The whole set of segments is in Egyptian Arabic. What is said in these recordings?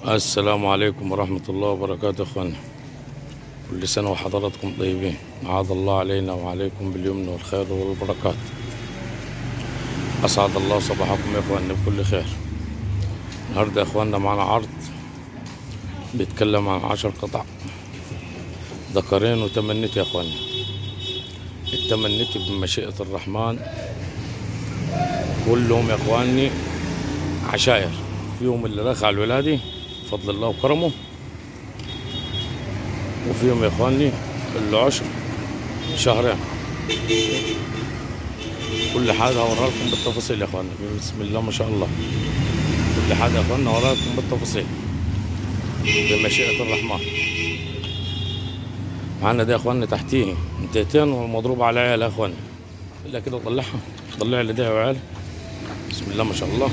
السلام عليكم ورحمة الله وبركاته اخوانا كل سنة وحضراتكم طيبين عاد الله علينا وعليكم باليمن والخير والبركات أسعد الله صباحكم يا اخوانا بكل خير النهاردة يا اخوانا معنا عرض بيتكلم عن عشر قطع ذكرين وتمنيت يا اخوانا التمنيت بمشيئة الرحمن كلهم يا اخواني عشاير فيهم اللي رخى على الولادي بفضل الله وكرمه وفيهم يا اخواني اللي عشر شهرين كل حاجه هوريها لكم بالتفاصيل يا اخوانا بسم الله ما شاء الله كل حاجه يا اخوانا هوريها لكم بالتفاصيل بمشيئه الرحمن معانا ده يا اخوانا تحتيه انتيتين ومضروب على عيال يا اخوانا الا كده طلعها طلع لي ده يا عيال بسم الله ما شاء الله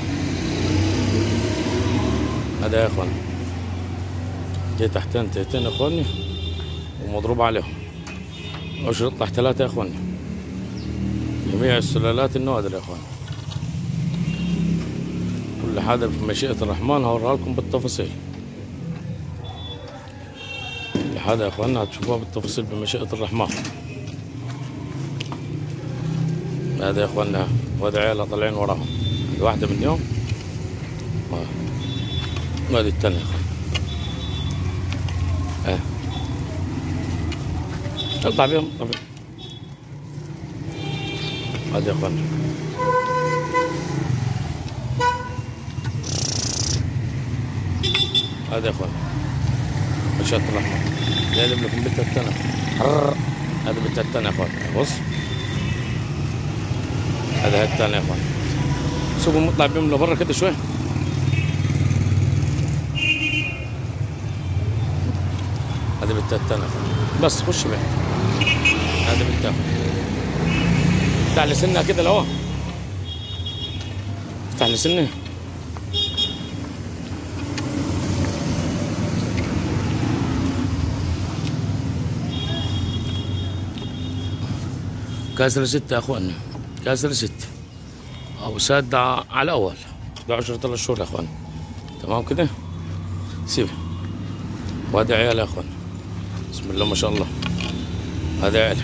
هذا يا اخوان دي تحتين تحتين يا اخواني ومضروب عليهم عشر يطلع ثلاثة يا اخواني جميع السلالات النوادر يا اخوان كل حاجة بمشيئة الرحمن هوريها لكم بالتفاصيل كل حاجة يا اخواننا هتشوفوها بالتفاصيل بمشيئة الرحمن هذا يا اخواننا وهذا عيالة طالعين وراهم هذه واحدة من يوم وهذه الثانية يا اخوان اه اطلع بيهم اطلع بيهم هذا يا اخوان هذا يا اخوان مشاة الرحمن جايب لكم بنت التنة هذا بنت التنة يا اخوان بص هذا هي الثانية يا اخوان سوقوا مطلع بيهم لبرا كده شوية هذا بنت التنة يا اخوان بس خش بيه هذا بنت يا اخوان افتح لي سنها كده لو افتح لي سنها كاسر ستة يا اخوانا كاسر ستة او سادة على الاول ده عشرة ثلاث شهور يا اخوانا تمام كده سيبها وهذا عيال يا اخوانا بسم الله ما شاء الله هذا عيال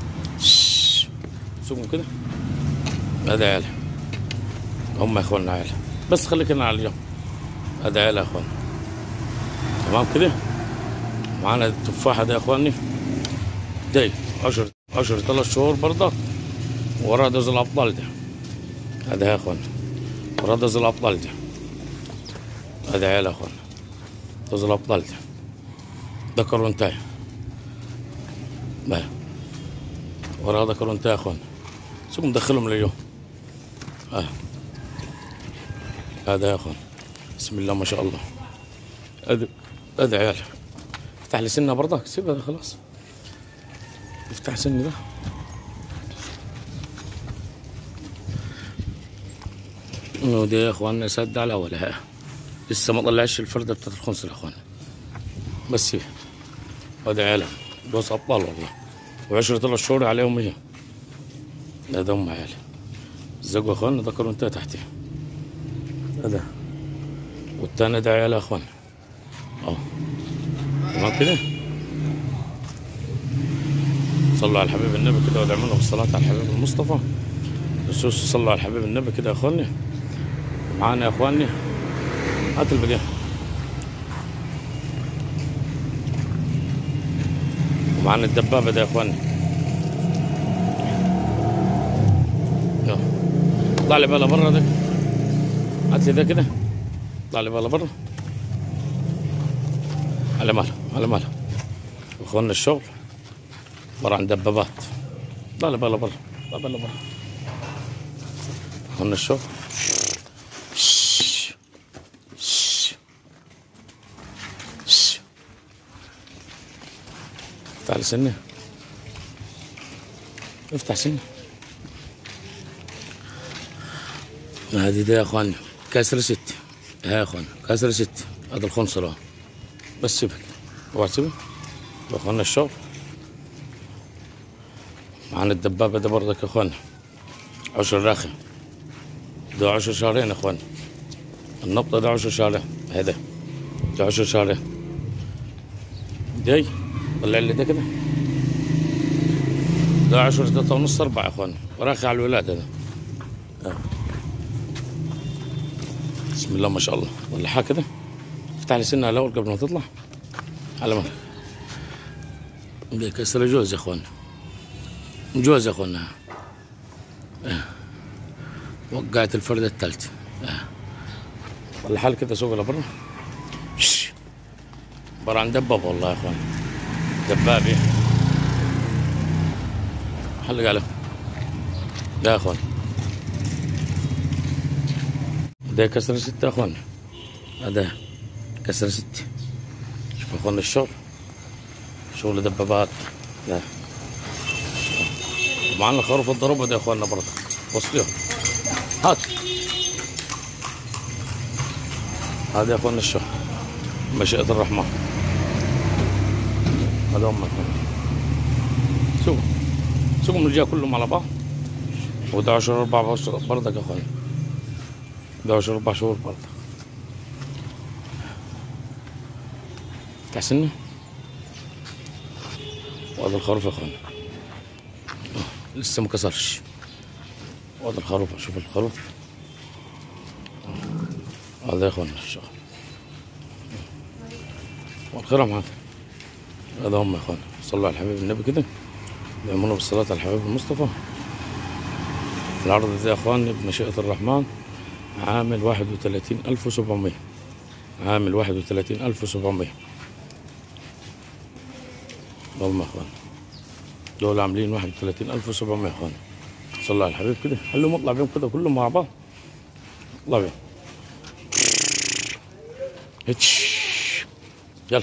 سوقوا كده هذا عيال هم يا اخوانا عيال بس خليك هنا على اليوم هذا عيال يا اخوانا تمام كده معانا التفاحة ده يا اخواني دي عشر عشر ثلاث شهور برضه وراه دز الابطال ده هذا يا اخوانا وراه دز الابطال ده هذا عيال يا اخوانا دز الابطال ده ذكر وانتهى ما وراه ذكر وانتهى يا اخوانا شوف مدخلهم لليوم آه. هذا يا اخوان بسم الله ما شاء الله هذا هذا عيال افتح لي سنه برضك سيبها ده خلاص افتح سني ده ودي يا اخوان سد على اول ها لسه ما طلعش الفرده بتاعت الخنصر يا اخوان بس هي هذا عيالها بس ابطال والله وعشرة ثلاث شهور عليهم هي هذا هم عيال الزقوا يا اخوان ذكروا انت تحتي هذا والتاني ده عيال يا اخوان اهو تمام كده صلوا على الحبيب النبي كده وادعمونا بالصلاة على الحبيب المصطفى الرسول صلوا على الحبيب النبي كده يا اخواني معانا يا اخواني هات البديه ومعانا الدبابة ده يا اخواني يلا. طلع لي بقى برا ده هات لي ده كده طلع لي بقى برا على مالها على مالها اخواننا الشغل عبارة عن دبابات طلع لي بقى برا طلع بقى برا اخواننا الشغل تعال سنة افتح سنة هذه ده يا اخواني كسر ست ها يا اخواني كسر ست هذا الخنصر اهو بس سيبك اوعى تسيبه يا اخوانا الشغل معانا الدبابة ده برضك يا اخوانا عشر راخي ده عشر شهرين يا اخوانا النبطة ده عشر شهرين هذا ده عشر شهرين دي طلع لي ده كده ده عشر ثلاثة ونص أربعة يا إخوان وراخي على الولادة ده آه. بسم الله ما شاء الله طلعها كده افتح لي سنها الأول قبل ما تطلع على ما كسر جوز يا إخوان جوز يا إخوانا آه. وقعت الفردة الثالثة آه. طلعها لي كده سوق لبرا شش. عبارة عن دباب والله يا إخوان دبابي حلق عليه ده يا اخوان ده كسر ستة يا اخوان هذا كسر ستة شوف يا اخوان الشغل شغل دبابات ده معنا خروف الضربة ده يا اخواننا برضه وصليهم هات هذا يا اخواننا الشغل مشيئة الرحمن هذا هم يا اخوان شوف سوقهم الرجال كلهم على بعض وده عشر أربع أشهر برضك يا أخوان ده عشر أربع شهور برضك تحسني وهذا الخروف يا أخوان لسه ما كسرش وهذا الخروف شوف الخروف هذا يا أخوان الشغل والخرم هذا هذا هم يا أخوان صلوا على الحبيب النبي كده يأمرنا بالصلاة على الحبيب المصطفى العرض ده يا اخواني بمشيئة الرحمن عامل واحد وثلاثين ألف وسبعمية عامل واحد وثلاثين ألف وسبعمية اللهم يا اخوان دول عاملين واحد وثلاثين ألف وسبعمية يا اخوان صلى على الحبيب كده خليهم اطلع بيهم كده كلهم مع بعض اطلع بيهم هتش. يلا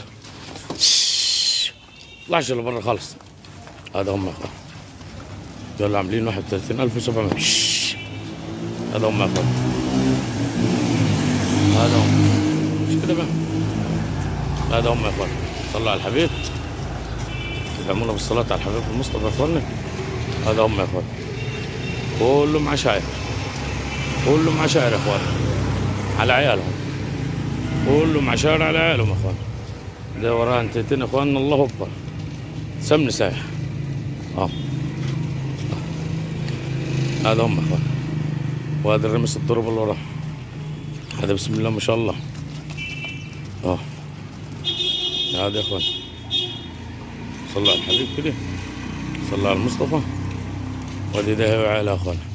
طلعش لبرا خالص هذا هم يا اخوان دول عاملين 31700 هذا هم يا اخوان هذا هم مش كده بقى هذا هم يا اخوان صلوا على الحبيب يدعمونا بالصلاة على الحبيب المصطفى يا اخوانا هذا هم يا اخوان كلهم عشاير كلهم عشاير يا اخوان على عيالهم كلهم عشاير على عيالهم يا اخوان ده وراها انتتين يا اخوان الله اكبر سمن سايح اه هذا هم اخوان وهذا الرمس الضرب اللي وراه هذا بسم الله ما شاء الله اه هذا يا اخوان صلى على الحبيب كده صلى على المصطفى وهذه ده وعلى اخوان